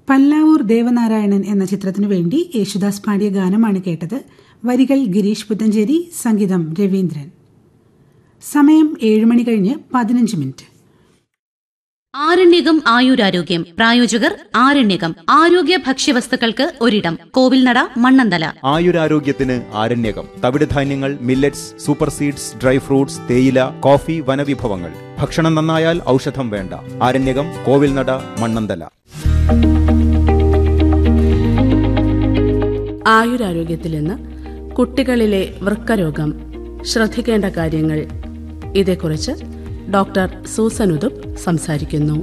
പല്ലാവൂർ ദേവനാരായണൻ എന്ന ചിത്രത്തിനു വേണ്ടി യേശുദാസ് പാടിയ ഗാനമാണ് കേട്ടത് വരികൾ ഗിരീഷ് പുത്തഞ്ചേരി സംഗീതം രവീന്ദ്രൻ സമയം ഏഴ് മണി കഴിഞ്ഞ് പതിനഞ്ച് മിനിറ്റ് ആരണ്യകം ആയുരാരോഗ്യം പ്രായോജകർ ആരണ്യകം ആരോഗ്യ ഭക്ഷ്യവസ്തുക്കൾക്ക് ഒരിടം കോവിൽനട മണ്ണന്തല ആയുരാരോഗ്യത്തിന് ആരണ്യകം തവിടുധാന്യങ്ങൾ millets super seeds dry fruits തേയില കോഫി വനവിഭവങ്ങൾ ഭക്ഷണം നന്നായാൽ ഔഷധം വേണ്ട ആരണ്യകം കോവിൽനട മണ്ണന്തല ആയുരാരോഗ്യത്തിൽ നിന്ന് കുട്ടികളിലെ വൃക്കരോഗം ശ്രദ്ധിക്കേണ്ട കാര്യങ്ങൾ ഇതേക്കുറിച്ച് ഡോക്ടർ സൂസൻ ഉദുപ് സംസാരിക്കുന്നു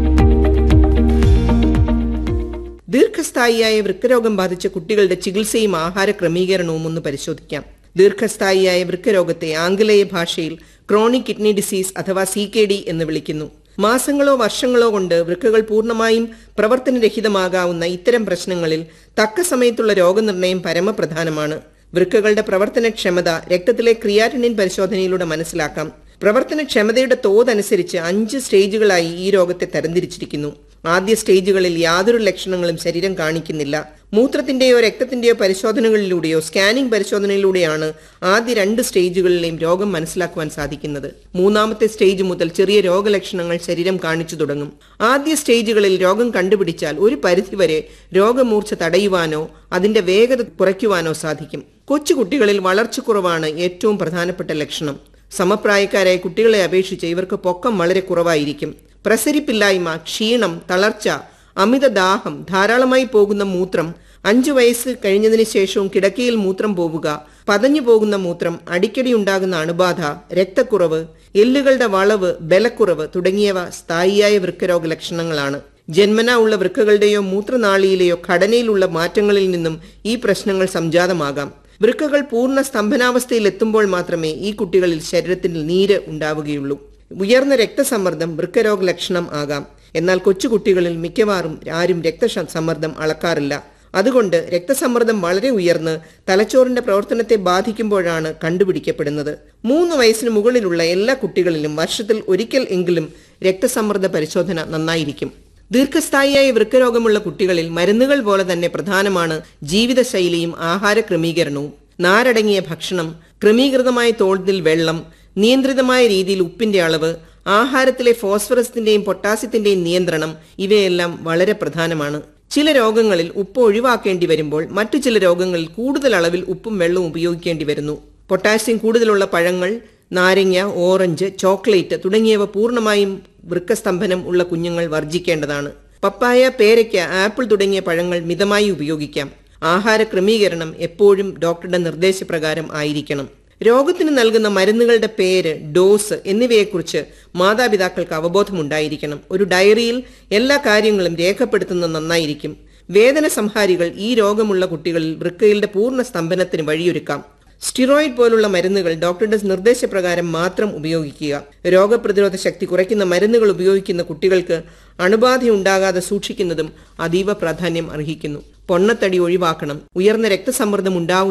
ദീർഘസ്ഥായിയായ വൃക്കരോഗം ബാധിച്ച കുട്ടികളുടെ ചികിത്സയും ആഹാര ക്രമീകരണവും ഒന്ന് പരിശോധിക്കാം ദീർഘസ്ഥായിയായ വൃക്കരോഗത്തെ ആംഗലേയ ഭാഷയിൽ ക്രോണിക് കിഡ്നി ഡിസീസ് അഥവാ സി കെ ഡി എന്ന് വിളിക്കുന്നു മാസങ്ങളോ വർഷങ്ങളോ കൊണ്ട് വൃക്കകൾ പൂർണ്ണമായും പ്രവർത്തനരഹിതമാകാവുന്ന ഇത്തരം പ്രശ്നങ്ങളിൽ തക്ക സമയത്തുള്ള രോഗനിർണയം പരമപ്രധാനമാണ് വൃക്കകളുടെ പ്രവർത്തനക്ഷമത രക്തത്തിലെ ക്രിയാറ്റിനിൻ പരിശോധനയിലൂടെ മനസ്സിലാക്കാം പ്രവർത്തനക്ഷമതയുടെ തോതനുസരിച്ച് അഞ്ച് സ്റ്റേജുകളായി ഈ രോഗത്തെ തരംതിരിച്ചിരിക്കുന്നു ആദ്യ സ്റ്റേജുകളിൽ യാതൊരു ലക്ഷണങ്ങളും ശരീരം കാണിക്കുന്നില്ല മൂത്രത്തിന്റെയോ രക്തത്തിന്റെയോ പരിശോധനകളിലൂടെയോ സ്കാനിംഗ് പരിശോധനയിലൂടെയാണ് ആദ്യ രണ്ട് സ്റ്റേജുകളിലെയും രോഗം മനസ്സിലാക്കുവാൻ സാധിക്കുന്നത് മൂന്നാമത്തെ സ്റ്റേജ് മുതൽ ചെറിയ രോഗലക്ഷണങ്ങൾ ശരീരം കാണിച്ചു തുടങ്ങും ആദ്യ സ്റ്റേജുകളിൽ രോഗം കണ്ടുപിടിച്ചാൽ ഒരു പരിധിവരെ രോഗമൂർച്ച തടയുവാനോ അതിന്റെ വേഗത കുറയ്ക്കുവാനോ സാധിക്കും കൊച്ചുകുട്ടികളിൽ വളർച്ചക്കുറവാണ് ഏറ്റവും പ്രധാനപ്പെട്ട ലക്ഷണം സമപ്രായക്കാരായ കുട്ടികളെ അപേക്ഷിച്ച് ഇവർക്ക് പൊക്കം വളരെ കുറവായിരിക്കും പ്രസരിപ്പില്ലായ്മ ക്ഷീണം തളർച്ച അമിത ദാഹം ധാരാളമായി പോകുന്ന മൂത്രം അഞ്ചു വയസ്സ് കഴിഞ്ഞതിന് ശേഷവും കിടക്കയിൽ മൂത്രം പോവുക പതഞ്ഞു പോകുന്ന മൂത്രം അടിക്കടി ഉണ്ടാകുന്ന അണുബാധ രക്തക്കുറവ് എല്ലുകളുടെ വളവ് ബലക്കുറവ് തുടങ്ങിയവ സ്ഥായിയായ വൃക്കരോഗ ലക്ഷണങ്ങളാണ് ജന്മനാ ഉള്ള വൃക്കകളുടെയോ മൂത്രനാളിയിലെയോ ഘടനയിലുള്ള മാറ്റങ്ങളിൽ നിന്നും ഈ പ്രശ്നങ്ങൾ സംജാതമാകാം വൃക്കകൾ പൂർണ്ണ സ്തംഭനാവസ്ഥയിൽ എത്തുമ്പോൾ മാത്രമേ ഈ കുട്ടികളിൽ ശരീരത്തിൽ നീര് ഉണ്ടാവുകയുള്ളൂ ഉയർന്ന രക്തസമ്മർദ്ദം വൃക്കരോഗ ലക്ഷണം ആകാം എന്നാൽ കൊച്ചുകുട്ടികളിൽ മിക്കവാറും ആരും രക്തസമ്മർദ്ദം അളക്കാറില്ല അതുകൊണ്ട് രക്തസമ്മർദ്ദം വളരെ ഉയർന്ന് തലച്ചോറിന്റെ പ്രവർത്തനത്തെ ബാധിക്കുമ്പോഴാണ് കണ്ടുപിടിക്കപ്പെടുന്നത് മൂന്ന് വയസ്സിന് മുകളിലുള്ള എല്ലാ കുട്ടികളിലും വർഷത്തിൽ ഒരിക്കൽ എങ്കിലും രക്തസമ്മർദ്ദ പരിശോധന നന്നായിരിക്കും ദീർഘസ്ഥായിയായ വൃക്കരോഗമുള്ള കുട്ടികളിൽ മരുന്നുകൾ പോലെ തന്നെ പ്രധാനമാണ് ജീവിതശൈലിയും ആഹാര ക്രമീകരണവും നാരടങ്ങിയ ഭക്ഷണം ക്രമീകൃതമായ തോതിൽ വെള്ളം നിയന്ത്രിതമായ രീതിയിൽ ഉപ്പിന്റെ അളവ് ആഹാരത്തിലെ ഫോസ്ഫറസിന്റെയും പൊട്ടാസ്യത്തിന്റെയും നിയന്ത്രണം ഇവയെല്ലാം വളരെ പ്രധാനമാണ് ചില രോഗങ്ങളിൽ ഉപ്പ് ഒഴിവാക്കേണ്ടി വരുമ്പോൾ മറ്റു ചില രോഗങ്ങളിൽ കൂടുതൽ അളവിൽ ഉപ്പും വെള്ളവും ഉപയോഗിക്കേണ്ടി വരുന്നു പൊട്ടാസ്യം കൂടുതലുള്ള പഴങ്ങൾ നാരങ്ങ ഓറഞ്ച് ചോക്ലേറ്റ് തുടങ്ങിയവ പൂർണ്ണമായും വൃക്കസ്തംഭനം ഉള്ള കുഞ്ഞുങ്ങൾ വർജിക്കേണ്ടതാണ് പപ്പായ പേരയ്ക്ക ആപ്പിൾ തുടങ്ങിയ പഴങ്ങൾ മിതമായി ഉപയോഗിക്കാം ആഹാര ക്രമീകരണം എപ്പോഴും ഡോക്ടറുടെ നിർദ്ദേശപ്രകാരം ആയിരിക്കണം രോഗത്തിന് നൽകുന്ന മരുന്നുകളുടെ പേര് ഡോസ് എന്നിവയെക്കുറിച്ച് മാതാപിതാക്കൾക്ക് അവബോധമുണ്ടായിരിക്കണം ഒരു ഡയറിയിൽ എല്ലാ കാര്യങ്ങളും രേഖപ്പെടുത്തുന്നത് നന്നായിരിക്കും വേദന സംഹാരികൾ ഈ രോഗമുള്ള കുട്ടികളിൽ വൃക്കയുടെ പൂർണ്ണ സ്തംഭനത്തിന് വഴിയൊരുക്കാം സ്റ്റിറോയിഡ് പോലുള്ള മരുന്നുകൾ ഡോക്ടറുടെ നിർദ്ദേശപ്രകാരം മാത്രം ഉപയോഗിക്കുക രോഗപ്രതിരോധ ശക്തി കുറയ്ക്കുന്ന മരുന്നുകൾ ഉപയോഗിക്കുന്ന കുട്ടികൾക്ക് അണുബാധ ഉണ്ടാകാതെ സൂക്ഷിക്കുന്നതും അതീവ പ്രാധാന്യം അർഹിക്കുന്നു പൊണ്ണത്തടി ഒഴിവാക്കണം ഉയർന്ന രക്തസമ്മർദ്ദം ഉണ്ടാവുന്ന